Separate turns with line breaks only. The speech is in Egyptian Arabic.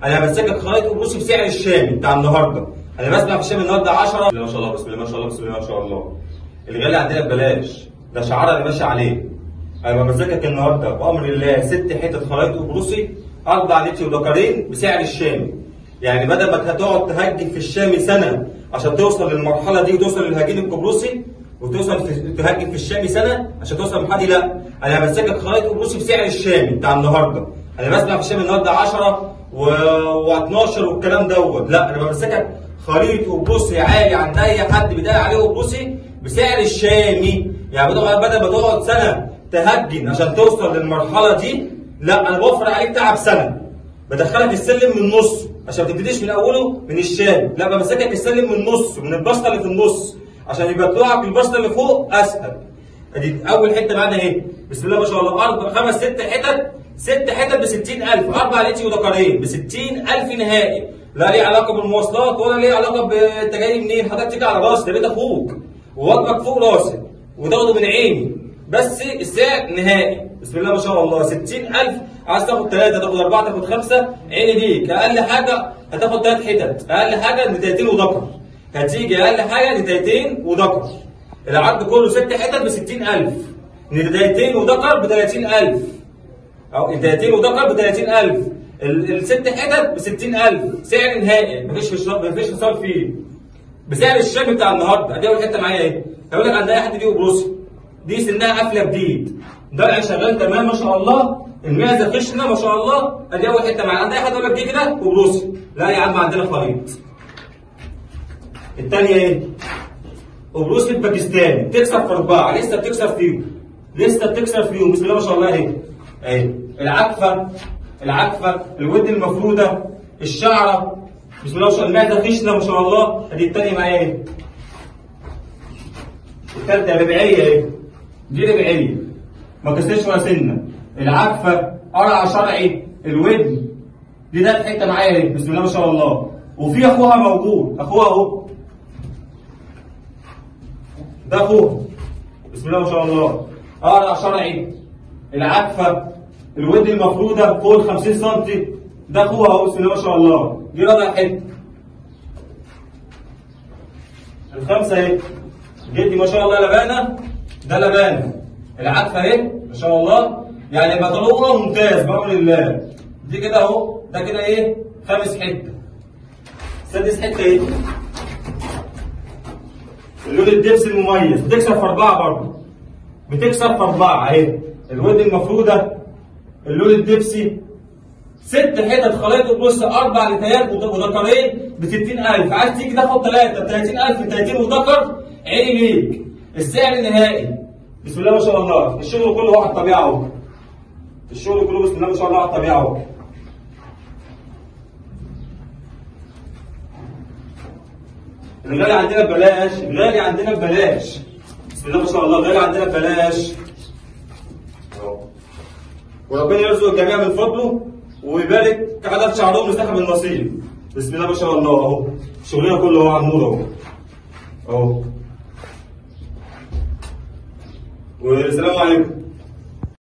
انا همسكك خرائط قبرصي بسعر الشامي بتاع النهارده انا بسمع في الشامي النهارده 10 بسم الله ما شاء الله بسم الله ما شاء الله بسم الله ما شاء الله الغالي عندنا ببلاش ده شعار انا ماشي عليه انا بمسكك النهارده بامر الله ست حتت خرائط قبرصي اربع لتر ودكرين بسعر الشامي يعني بدل ما هتقعد تهجن في الشامي سنه عشان توصل للمرحله دي وتوصل للهجين القبرصي وتوصل في تهجن في الشامي سنه عشان توصل للمرحله دي لا انا همسكك خرائط قبرصي بسعر الشامي بتاع النهارده انا بسمع في الشامي النهارده 10 و... و12 والكلام دوت لا انا بمسكك خريط قبرصي عالي عند اي حد بيدعي عليه قبرصي بسعر الشامي يعني بدل بدل ما تقعد سنه تهجن عشان توصل للمرحله دي لا انا بوفر عليك تعب سنه بدخلك السلم من النص عشان ما تبتديش من اوله من الشام لا بمسكك السلم من النص من البسطه اللي في النص عشان يبقى طلوعك البسطه اللي فوق اسهل ادي اول حته معانا اهي بسم الله ما شاء الله اربع خمس ست حتت ست حتت ب 60000 اربع لتر ودكرين ب 60000 نهائي لا ليه علاقه بالمواصلات ولا ليه علاقه بانت جاي منين حضرتك تيجي على راسي ده بيت اخوك ووجبك فوق راسي وتاخده من عيني بس السعر نهائي بسم الله ما شاء الله 60000 عايز تاخد ثلاثه تاخد اربعه تاخد خمسه عيني ليك اقل حاجه هتاخد ثلاث حتت اقل حاجه ندايتين ودكر هتيجي اقل حاجه ندايتين ودكر العرض كله ست حتت ب 60000 ندايتين ودكر ب 30000 او ندايتين ودكر ب 30000 ال- الست حتت ب 60000 سعر نهائي مفيش فصال مفيش فصال فيه بسعر الشام بتاع النهارده ادي اول حته معايا ايه هيقول لك عند اي حد دي قبرصي دي سنها قافله جديد درع شغال تمام ما شاء الله المعزه خشنه ما شاء الله ادي اول حته معايا عند اي حد يقول لك دي كده قبرصي لا يا عم عندنا خليط الثانيه ايه قبرصي الباكستاني بتكسب في اربعه لسه بتكسب فيهم لسه بتكسب فيهم بسم الله ما شاء الله اهي اهي العكفه العكفه الود المفروده الشعره بسم الله ما شاء الله المعده خشنه ما شاء الله ادي الثانيه معايا اهي الثالثه ربعيه اهي دي ربعيه ما كسرش ولا سنه العكفه قرع شرعي الودن دي ده الحته معايا اهي بسم الله ما شاء الله وفي اخوها موجود اخوها اهو ده اخوها بسم الله ما شاء الله قرع شرعي العكفه الودن المفروده فوق ال 50 سم ده اخوها اهو بسم الله ما شاء الله دي رابع حته الخمسه اهي جدي ما شاء الله لبانه ده لبانه العكفه اهي ما شاء الله يعني بطلوعه ممتاز بامر الله دي كده اهو ده كده ايه خامس حته سادس حته ايه اللون الدبس المميز بتكسب في اربعه برضه بتكسب في اربعه اهي الود المفروده اللون الدبسي ست حتت خليط بص اربع نتايات وذكرين ب 60000 عايز تيجي تاخد ثلاثه ب 30000 30 وذكر عيني ليك السعر النهائي بسم الله ما شاء الله الشغل كله واحد طبيعه اهو الشغل كله بسم الله ما شاء الله على الطبيعه اهو الغالي عندنا ببلاش الغالي عندنا ببلاش بسم الله ما شاء الله الغالي عندنا ببلاش اهو وربنا يرزق الجميع من فضله ويبارك عدد شعرهم لصاحب النصيب بسم الله ما شاء الله اهو شغلنا كله اهو على النور اهو اهو والسلام عليكم